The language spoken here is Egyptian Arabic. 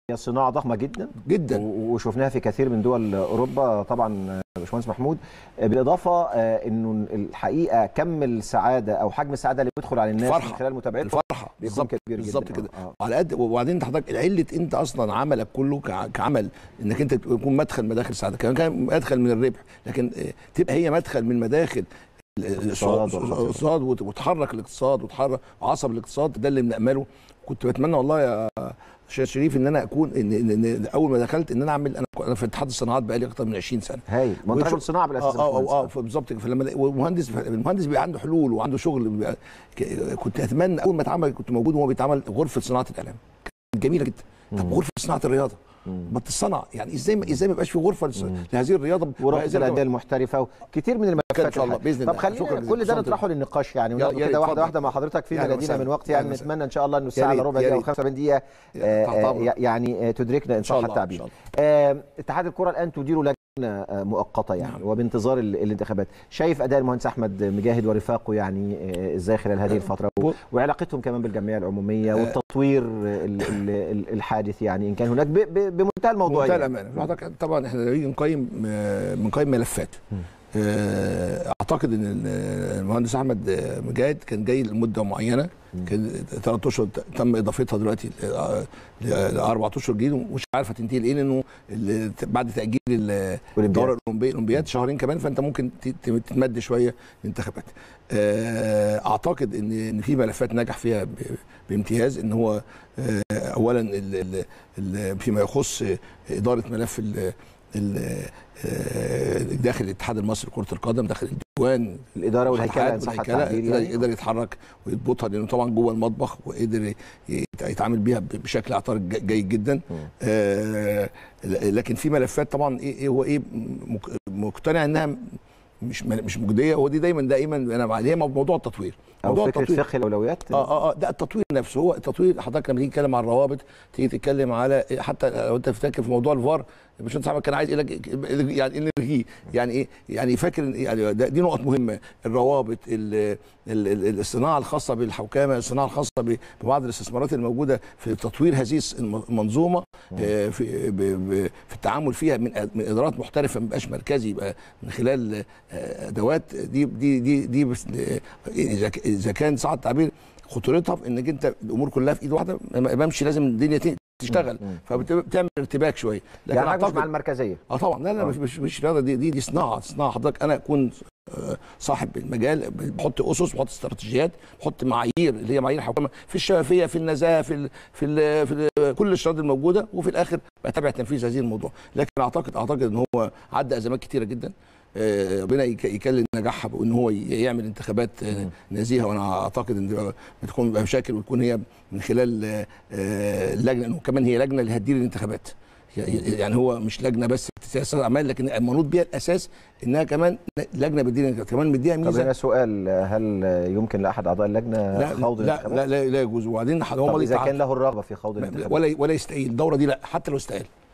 هي صناعه ضخمه جدا جدا و- وشفناها في كثير من دول اوروبا طبعا آه، باشمهندس محمود آه، بالاضافه آه، انه الحقيقه كم السعاده او حجم السعاده اللي بيدخل على الناس الفرحة. من خلال متابعتهم الفرحه بيكون بالظبط كبير جدا بالظبط كده آه، آه. وعلى قد وبعدين انت حضرتك عله انت اصلا عملك كله كع- كعمل انك انت تكون مدخل مداخل السعاده كان كان مدخل من الربح لكن آه، تبقى هي مدخل من مداخل ال- ال- الاقتصاد والخطر. الاقتصاد وت- وتحرك الاقتصاد وتحرك وعصب الاقتصاد ده اللي بنامله كنت بتمنى والله يا شيخ شريف ان انا اكون إن, إن, إن اول ما دخلت ان انا اعمل انا انا في اتحاد الصناعات بقالي اكتر من 20 سنه هايل ما انت وشو- رجل صناعه بالاساس يا اه اه باشمهندس. اه فبالظبط كده. فلما والمهندس المهندس بيبقى عنده حلول وعنده شغل بيبقى ك- كنت اتمنى اول ما اتعمل كنت موجود وهو بيتعمل غرفه صناعه الاعلام كانت جميله جدا طب مم. غرفه صناعه الرياضه مم. ما تتصنع يعني ازاي ما ازاي ما يبقاش في غرفه لس- مم. لهذه الرياضه ورابطه وهذه الانديه الرياضة؟ المحترفه وكتير من الملفات إن شاء الله، الحقيقة. بإذن طب الله. خلينا شكراً كل ده جزيلاً. نطرحه للنقاش يعني يا- وناخده يا كده ريت، واحده اتفضل. واحده مع حضرتك في يا أهلا ميلادنا وسهلا. من وقت يا يعني أهلا وسهلا. نتمنى ان شاء الله انه الساعه ريت، الا ربع يا دقيقه او ريت. 75 دقيقه تحت آه، أمرك. يعني آه، تدركنا ان إن شاء صح الله، التعبير إن شاء آه، اتحاد الكره الان تدير لجنه آه، مؤقته يعني نعم. وبانتظار ال- الانتخابات شايف اداء المهندس احمد مجاهد ورفاقه يعني آه، ازاي خلال هذه الفتره و- وعلاقتهم كمان بالجمعيه العموميه والتطوير ال- ال- ال- الحادث يعني ان كان هناك ب- ب- بمنتهى بمنتهى الموضوعيه الامانه حضرتك طبعا احنا لما نيجي نقيم آه، بنقيم ملفات آه، اعتقد ان ال- المهندس احمد آه، مجاهد كان جاي لمده معينه كان ثلاث اشهر تم اضافتها دلوقتي لاربع اشهر جديد ومش عارفه تنتهي ليه لانه ال- بعد تاجيل ال- الدوره الاولمبيه الاولمبياد شهرين كمان فانت ممكن ت- ت- تتمد شويه الانتخابات آه، اعتقد ان ان في ملفات نجح فيها ب- بامتياز ان هو آه، اولا ال- ال- ال- فيما يخص اداره ملف ال- ال- آه، داخل الاتحاد المصري لكره القدم داخل الديوان الاداره والهيكله ان صح والهيكلة، التعبير قدر- يعني. قدر يتحرك ويضبطها لانه طبعا جوه المطبخ وقدر ي- يتعامل بيها ب- بشكل اعتقد ج- جيد جدا آه لكن في ملفات طبعا ايه إيه هو ايه مك- مقتنع انها مش مش مجديه ودي دايما دايما انا مع هي موضوع التطوير او موضوع فكره فقه الاولويات اه اه اه ده التطوير نفسه هو التطوير حضرتك لما تيجي تتكلم عن الروابط تيجي تتكلم على حتى لو انت فاكر في موضوع الفار الباشمهندس احمد كان عايز يقول لك يعني نلغيه يعني ايه يعني فاكر إن- يعني ده- دي نقط مهمه الروابط ال- ال- ال- الصناعه الخاصه بالحوكمه الصناعه الخاصه ب- ببعض الاستثمارات الموجوده في تطوير هذه الس- الم- المنظومه آه، في ب- ب- في التعامل فيها من أد- من ادارات محترفه ما يبقاش مركزي يبقى من خلال آه، ادوات دي دي دي دي بس آه، اذا ك- اذا كان صعب التعبير خطورتها في انك انت الامور كلها في ايد واحده ما بمشي لازم الدنيا ت- تشتغل فبتعمل ارتباك شويه يعني حضرتك مش مع المركزيه اه طبعا لا لا مش مش مش رياضه دي دي, دي صناعه صناعه حضرتك انا اكون آه، صاحب المجال بحط اسس بحط استراتيجيات بحط معايير اللي هي معايير حكومه في الشفافيه في النزاهه في ال في ال في ال كل الشروط الموجوده وفي الاخر بتابع تنفيذ هذه الموضوع لكن اعتقد اعتقد ان هو عدى ازمات كتيره جدا آه، ربنا يك- يكلل نجاحها بان هو ي- يعمل انتخابات آه، نزيهه وانا اعتقد ان دي بتكون بقى مشاكل وتكون هي من خلال آه، آه، اللجنه لانه كمان هي لجنه اللي هتدير الانتخابات يعني هو مش لجنه بس سياسه اعمال لكن المنوط بيها الاساس انها كمان لجنه بتدير الانتخابات كمان مديها طب ميزه هنا سؤال هل يمكن لاحد اعضاء اللجنه لا خوض لا, الانتخابات؟ لا لا لا يجوز وبعدين هو طب ماضي اذا تعهد. كان له الرغبه في خوض الانتخابات ولا ولا يستقيل الدوره دي لا حتى لو استقال